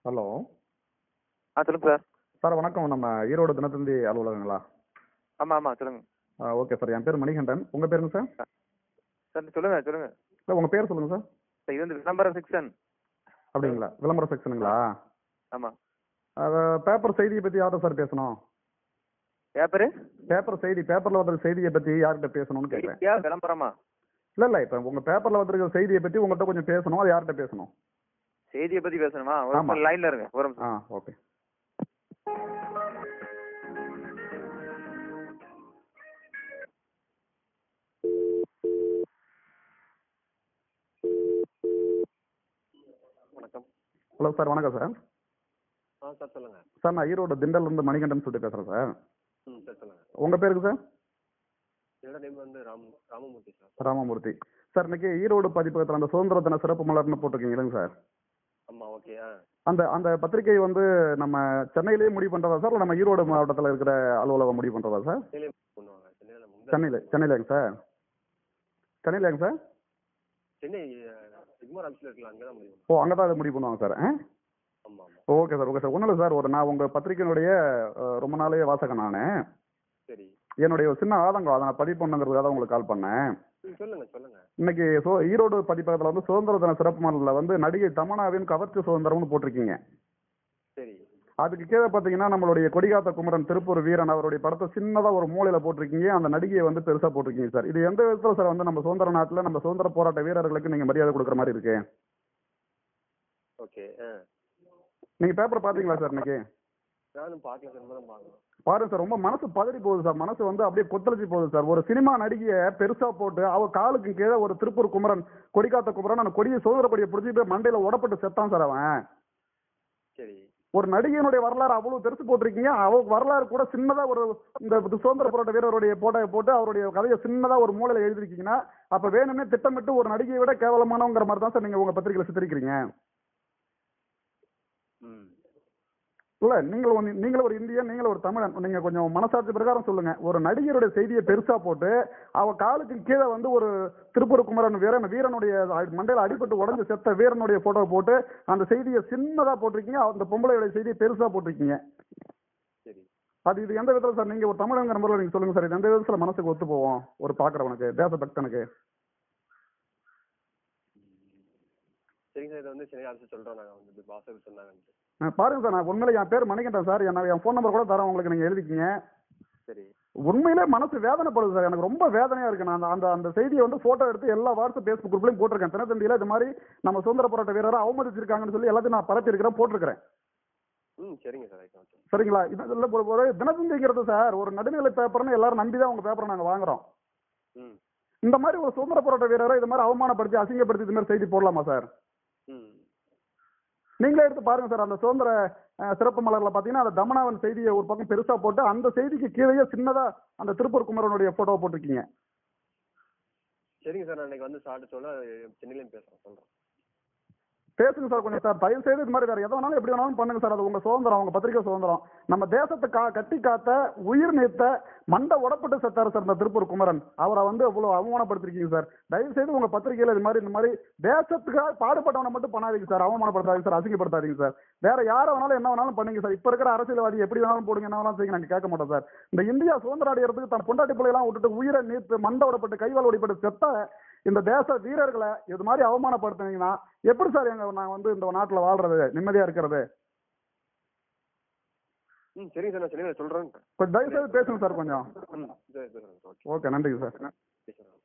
Hello ஆ சொல்லுங்க sir sir வணக்கம் நம்ம ஈரோடு தினத்தந்தி அலுவலகங்களா ஆமாம் ஆமாம் சொல்லுங்க ஓகே சார் என் பேர் மணிகண்டன் உங்கள் பேருங்க சார் சார் சொல்லுங்க சொல்லுங்க இல்லை உங்கள் பேர் சொல்லுங்கள் சார் சார் இது வந்து விளம்பர செக்ஷன் அப்படிங்களா விளம்பர செக்ஷனுங்களா ஆமாம் பேப்பர் செய்தியை பற்றி யார்கிட்ட சார் பேசணும் பேப்பரு பேப்பர் செய்தி பேப்பரில் வந்திருக்க செய்தியை பற்றி யார்கிட்ட பேசணும்னு கேட்குறேன் செய்தியா விளம்பரமா இல்லை இல்லை இப்போ உங்கள் பேப்பரில் வந்திருக்க செய்தியை பற்றி உங்கள்கிட்ட கொஞ்சம் பேசணும் அது யார்கிட்ட பேசணும் செய்தியை பற்றி பேசணுமா ஒரு ஆமா. நிமிஷம் லைனில் இருங்க ஒரு நிமிஷம் ஆ ஓகே வணக்கம் ஹலோ சார் வணக்கம் சார் ஆ சார் சொல்லுங்க சார் நான் ஈரோடு திண்டல்லேருந்து மணிகண்டன் சொல்லிட்டு பேசுகிறேன் சார் ம் சார் சொல்லுங்க உங்கள் பேருக்கு சார் என்னோட நேம் வந்து ராம் ராமமூர்த்தி சார் ராமமூர்த்தி சார் இன்னைக்கு ஈரோடு பதிப்பகத்தில் அந்த சுதந்திர தின சிறப்பு மலர்னு போட்டிருக்கீங்க இல்லைங்க சார் ஆமாம் ஓகே ஆ அந்த அந்த பத்திரிகை வந்து நம்ம சென்னையிலேயே முடிவு பண்றதா சார் இல்லை நம்ம ஈரோடு மாவட்டத்தில் இருக்கிற அலுவலகம் முடிவு பண்றதா சார் சென்னையில் பண்ணுவாங்க சென்னையில் முந்தா சென்னையில் சென்னையிலேங்க சார் சென்னையிலேங்க சார் சென்னை சிக்மார் ஆஃபீஸில் இருக்கலாம் அங்கே தான் முடியும் ஓ அங்கே தான் அது முடிவு பண்ணுவாங்க சார் ஆ ஆமாம் ஆமாம் ஓகே சார் ஓகே சார் ஒன்றும் இல்லை சார் ஒரு நான் உங்கள் பத்திரிகையினுடைய அஹ், ரொம்ப நாளே வாசகன் நான் சரி என்னுடைய ஒரு சின்ன ஆதங்கம் அதை நான் பதிவு பண்ணுங்கிறதுக்காக உங்களுக்கு கால் பண்ணேன் ம் சொல்லுங்க சொல்லுங்க இன்னைக்கு சோ ஈரோடு பதிப்பகத்தில் வந்து சுதந்திர தின சிறப்பு மலரில் வந்து நடிகை தமனாவின் கவர்ச்சி சுதந்திரம்னு போட்டிருக்கீங்க சரி அதுக்கு கீழே பார்த்தீங்கன்னா நம்மளுடைய கொடிகாத்த குமரன் திருப்பூர் வீரன் அவருடைய படத்தை சின்னதாக ஒரு மூலையில் போட்டிருக்கீங்க அந்த நடிகையை வந்து பெருசாக போட்டிருக்கீங்க சார் இது எந்த விதத்தில் சார் வந்து நம்ம சுதந்திர நாட்டில் நம்ம சுதந்திர போராட்ட வீரர்களுக்கு நீங்கள் மரியாதை கொடுக்குற மாதிரி இருக்கு ஓகே ஆ நீங்கள் பேப்பர் பார்த்தீங்களா சார் இன்னைக்கு நானும் பார்க்கல சார் தான் பார்க்கணும் பாருங்க சார் ரொம்ப மனசு பதறி போகுது சார் மனசு வந்து அப்படியே கொத்தளிச்சு போகுது சார் ஒரு சினிமா நடிகையை பெருசா போட்டு அவ காலுக்கு கீழே ஒரு திருப்பூர் குமரன் கொடிக்காத்த குமரன் அந்த கொடியை சுதந்திர கொடியை பிடிச்சி போய் மண்டையில உடப்பட்டு செத்தான் சார் அவன் சரி ஒரு நடிகையினுடைய வரலாறு அவ்வளவு பெருசு போட்டிருக்கீங்க அவ வரலாறு கூட சின்னதா ஒரு இந்த சுதந்திர போராட்ட வீரருடைய போட்டோவை போட்டு அவருடைய கதையை சின்னதா ஒரு மூலையில எழுதிருக்கீங்கன்னா அப்ப வேணும்னே திட்டமிட்டு ஒரு நடிகையை விட கேவலமானவங்கிற மாதிரி தான் சார் நீங்க உங்க பத்திரிகையில சித்தரிக்கிறீங்க ம் இல்ல நீங்கள் ஒரு நீங்களும் ஒரு இந்தியன் நீங்களும் ஒரு தமிழன் நீங்க கொஞ்சம் மனசாட்சி பிரகாரம் சொல்லுங்க ஒரு நடிகருடைய செய்தியை பெருசா போட்டு அவ காலுக்கு கீழே வந்து ஒரு திருப்பூர் குமரன் வீரன் வீரனுடைய அ- மண்டையில அடிபட்டு உடஞ்சு செத்த வீரனுடைய போட்டோ போட்டு அந்த செய்தியை சின்னதா போட்டிருக்கீங்க அந்த பொம்பளையுடைய செய்தியை பெருசா போட்டிருக்கீங்க சரி அது இது எந்த விதத்துல சார் நீங்க ஒரு தமிழங்கிற முறையில் நீங்க சொல்லுங்க சார் இது எந்த விதத்துல மனசுக்கு ஒத்து போவோம் ஒரு பாக்குறவனுக்கு தேசபக்தனுக்கு சரிங்க சார் இதை வந்து சென்னை ஆஃபீஸில் சொல்கிறோம் நாங்கள் வந்து பாஸ் சொன்னாங்கன்ட்டு அஹ் பாருங்க சார் நான் உண்மையில என் பேர் மணிகண்டன் சார் என்ன என் ஃபோன் நம்பர் கூட தரேன் உங்களுக்கு நீங்க எழுதிக்கிங்க சரி உண்மையிலே மனசு வேதனைப்படுது சார் எனக்கு ரொம்ப வேதனையா இருக்கு நான் அந்த- அந்த அந்த செய்தியை வந்து போட்டோ எடுத்து எல்லா வாட்ஸ்அப் ஃபேஸ்புக் குரூப்லையும் போட்டிருக்கேன் தினத்தந்தியில இது மாதிரி நம்ம சுதந்திர போராட்ட வீரரை அவமதிச்சிருக்காங்கன்னு சொல்லி எல்லாத்தையும் நான் பரப்பி இருக்கிறேன் போட்டிருக்கிறேன் ம் சரிங்க சார் ரைட் ஓகே சரிங்களா இது இல்ல ஒரு ஒரு தினத்தந்திங்கிறது சார் ஒரு நடுநிலை பேப்பர்னு எல்லாரும் நம்பி தான் உங்க பேப்பரை நாங்க வாங்குறோம் ம் இந்த மாதிரி ஒரு சுதந்திர போராட்ட வீரரை இது மாதிரி அவமானப்படுத்தி அசிங்கப்படுத்தி இது மாதிரி செய்தி போடலாமா சார் ம் நீங்களே எடுத்து பாருங்க சார் அந்த சுதந்திர அஹ், சிறப்பு மலர்ல பாத்தீங்கன்னா அந்த தமனாவன் செய்தியை ஒரு பக்கம் பெருசா போட்டு அந்த செய்திக்கு கீழேயே சின்னதா அந்த திருப்பூர் குமரனுடைய போட்டோவை போட்டிருக்கீங்க சரிங்க சார் நான் இன்னைக்கு வந்து சார்ட்டு சொல்ல சென்னையிலையும் பேசுகிறேன் சொல்கிறேன் பேசுங்க சார் கொஞ்சம் சார் தயவு செய்து இது மாதிரி வேற எதை வேணாலும் எப்படி வேணாலும் பண்ணுங்க சார் அது உங்க சுதந்திரம் உங்க பத்திரிகை சுதந்திரம் நம்ம தேசத்தை கா கட்டி காத்த உயிர் நீத்த மண்டை உடப்பட்டு செத்தாரு சார் இந்த திருப்பூர் குமரன் அவரை வந்து அவ்வளவு அவமானப்படுத்திருக்கீங்க சார் தயவு செய்து உங்க பத்திரிகையில இது மாதிரி இந்த மாதிரி தேசத்துக்காக பாடுபட்டவனை மட்டும் பண்ணாதீங்க சார் அவமானப்படுத்தாதீங்க சார் அசிங்கப்படுத்தாதீங்க சார் வேற யாரை வேணாலும் என்ன வேணாலும் பண்ணுங்க சார் இப்ப இருக்கிற அரசியல்வாதி எப்படி வேணாலும் போடுங்க என்ன வேணாலும் செய்யுங்க நாங்க கேட்க மாட்டோம் சார் இந்த இந்தியா சுதந்திர அடையிறதுக்கு தன் பொண்டாட்டி பிள்ளைலாம் விட்டுட்டு உயிரை நீத்து மண்டை உடப்பட்டு கைவால் ஒடிப்பட்டு செத்த இந்த தேச வீரர்களை இது மாதிரி அவமானப்படுத்துனீங்கன்னா எப்படி சார் எங்க நான் வந்து இந்த நாட்டுல வாழ்றது நிம்மதியா இருக்கிறது ம் சரிங்க சார் நான் சென்னையில் சொல்கிறேன் கொஞ்சம் தயவு செய்து பேசுங்க சார் கொஞ்சம் ம் சரி பேசுகிறேன் ஓகே ஓகே நன்றிங்க சார் பேசுகிறேன்